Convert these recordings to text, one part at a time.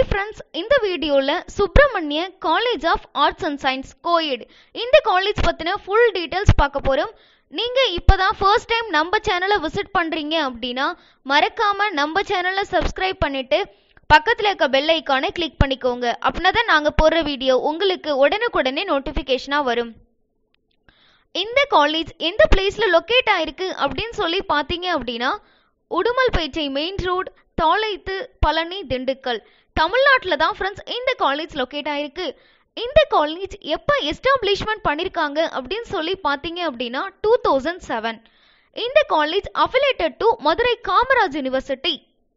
hi friends இந்த வீடியோவில் Subramania college of arts and science கோயட் இந்த காலேஜ் பற்றின ஃபுல் டீட்டெயில்ஸ் பார்க்க போகிறோம் நீங்கள் இப்போ தான் ஃபர்ஸ்ட் டைம் நம்ம சேனலை விசிட் பண்ணுறீங்க அப்படின்னா மறக்காமல் நம்ம சேனலை சப்ஸ்கிரைப் பண்ணிவிட்டு பக்கத்தில் இருக்க பெல் ஐக்கானை கிளிக் பண்ணிக்கோங்க அப்படின்னா தான் நாங்கள் போடுற வீடியோ உங்களுக்கு உடனுக்குடனே நோட்டிஃபிகேஷனாக வரும் இந்த காலேஜ் எந்த பிளேஸில் லொக்கேட் ஆயிருக்கு அப்படின்னு சொல்லி பார்த்தீங்க அப்படின்னா உடுமல்பேட்டை மெயின் ரோட் தாளைத்து பழனி திண்டுக்கல் தமிழ்நாட்டில் தான் ஃப்ரெண்ட்ஸ் இந்த காலேஜ் லொக்கேட் ஆயிருக்கு இந்த காலேஜ் எப்போ எஸ்டாப்ளிஷ்மெண்ட் பண்ணியிருக்காங்க அப்படின்னு சொல்லி பார்த்தீங்க அப்படின்னா டூ தௌசண்ட் செவன் இந்த college affiliated to Madurai Kamaraj university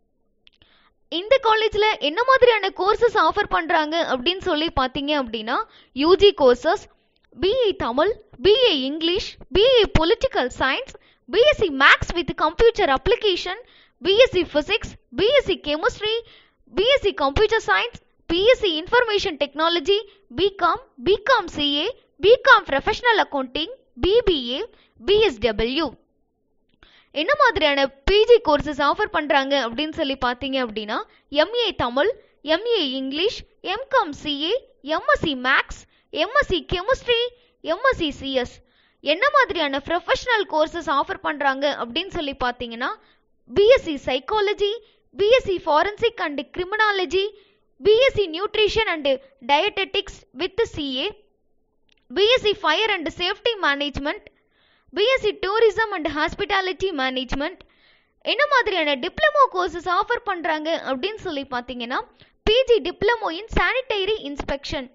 இந்த காலேஜில் என்ன மாதிரியான கோர்சஸ் ஆஃபர் பண்ணுறாங்க அப்படின்னு சொல்லி பார்த்தீங்க அப்படின்னா UG courses BA Tamil BA English BA political science BSc maths with computer application BSc physics BSc chemistry BSc computer science BSc information technology BCom BCom CA BCom professional accounting BBA BSW என்ன மாதிரியான PG courses offer பண்ணுறாங்க அப்படின்னு சொல்லி பார்த்தீங்க அப்படின்னா MA Tamil MA English MCom CA MSc maths MSc chemistry MSc CS என்ன மாதிரியான professional courses offer பண்ணுறாங்க அப்படின்னு சொல்லி பார்த்தீங்கன்னா BSc psychology BSc forensic and criminology BSc nutrition and dietetics with CA BSc fire and safety management BSc tourism and hospitality management என்ன மாதிரியான diploma courses offer பண்ணுறாங்க அப்படின்னு சொல்லி பார்த்தீங்கன்னா PG diploma in sanitary inspection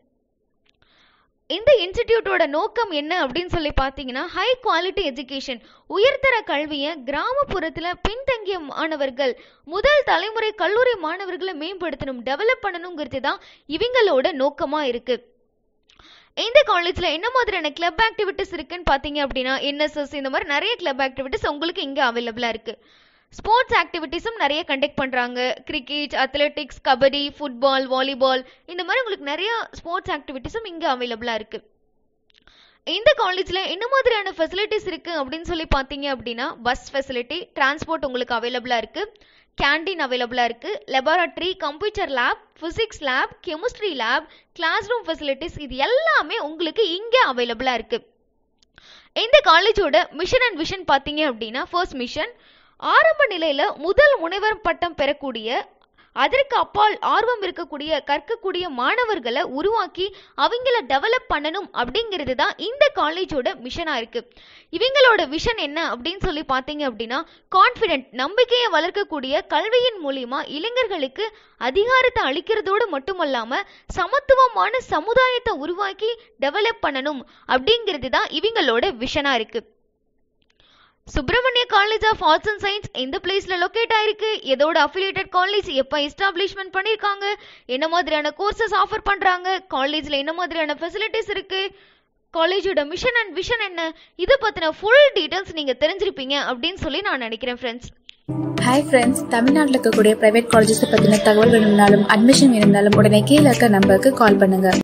இந்த இன்ஸ்டிடியூட்டோட நோக்கம் என்ன அப்படின்னு சொல்லி பார்த்தீங்கன்னா ஹை குவாலிட்டி எஜுகேஷன் உயர்தர கல்வியை கிராமப்புறத்தில் பின்தங்கிய மாணவர்கள் முதல் தலைமுறை கல்லூரி மாணவர்களை மேம்படுத்தணும் டெவலப் பண்ணணுங்கிறது தான் இவங்களோட நோக்கமாக இருக்குது இந்த காலேஜில் என்ன மாதிரியான கிளப் ஆக்டிவிட்டிஸ் இருக்குன்னு பார்த்தீங்க அப்படின்னா என்எஸ்எஸ் இந்த மாதிரி நிறைய கிளப் ஆக்டிவிட்டிஸ் உங்களுக்கு இங்கே அவைலபிளாக இருக்குது ஸ்போர்ட்ஸ் ஆக்டிவிட்டீஸும் நிறைய கண்டக்ட் பண்ணுறாங்க cricket athletics kabaddi football volleyball இந்த மாதிரி உங்களுக்கு நிறைய ஸ்போர்ட்ஸ் ஆக்டிவிட்டீஸும் இங்கே அவைலபிளாக இருக்குது இந்த காலேஜில் என்ன மாதிரியான ஃபெசிலிட்டிஸ் இருக்குது அப்படின்னு சொல்லி பார்த்தீங்க அப்படின்னா பஸ் ஃபெசிலிட்டி டிரான்ஸ்போர்ட் உங்களுக்கு அவைலபிளாக இருக்குது கேண்டீன் அவைலபிளாக இருக்குது laboratory computer lab physics lab chemistry lab class room facilities இது எல்லாமே உங்களுக்கு இங்கே அவைலபிளாக இருக்குது இந்த காலேஜோட மிஷன் அண்ட் விஷன் பார்த்தீங்க அப்படின்னா ஃபர்ஸ்ட் மிஷன் ஆரம்ப நிலையில் முதல் முனைவர் பட்டம் பெறக்கூடிய அதற்கு அப்பால் ஆர்வம் இருக்கக்கூடிய கற்கக்கூடிய மாணவர்களை உருவாக்கி அவங்கள டெவலப் பண்ணணும் அப்படிங்கிறது தான் இந்த காலேஜோட மிஷனாக இருக்குது இவங்களோட விஷன் என்ன அப்படின்னு சொல்லி பார்த்தீங்க அப்படின்னா கான்ஃபிடென்ட் நம்பிக்கையை வளர்க்கக்கூடிய கல்வியின் மூலியமா இளைஞர்களுக்கு அதிகாரத்தை அளிக்கிறதோடு மட்டுமல்லாமல் சமத்துவமான சமுதாயத்தை உருவாக்கி டெவலப் பண்ணணும் அப்படிங்கிறது தான் இவங்களோட விஷனாக இருக்குது Subramaniya college of arts and science எந்த பிளேஸ்ல லொக்கேட் ஆயிருக்கு எதோட அஃபிலியேட்டட் காலேஜ் எப்போ எஸ்டாப்ளிஷ்மெண்ட் பண்ணியிருக்காங்க என்ன மாதிரியான கோர்சஸ் ஆஃபர் பண்றாங்க காலேஜ்ல என்ன மாதிரியான ஃபெசிலிட்டிஸ் இருக்கு காலேஜோட மிஷன் அண்ட் விஷன் என்ன இதை பத்தின ஃபுல் டீடைல்ஸ் நீங்க தெரிஞ்சிருப்பீங்க அப்படின்னு சொல்லி நான் நினைக்கிறேன் ஃப்ரெண்ட்ஸ் ஹாய் ஃப்ரெண்ட்ஸ் தமிழ்நாட்டில் இருக்கக்கூடிய பிரைவேட் காலேஜஸ் பற்றின தகவல் வேணும்னாலும் அட்மிஷன் வேணும்னாலும் உடனே கீழே இருக்க நம்பருக்கு கால் பண்ணுங்க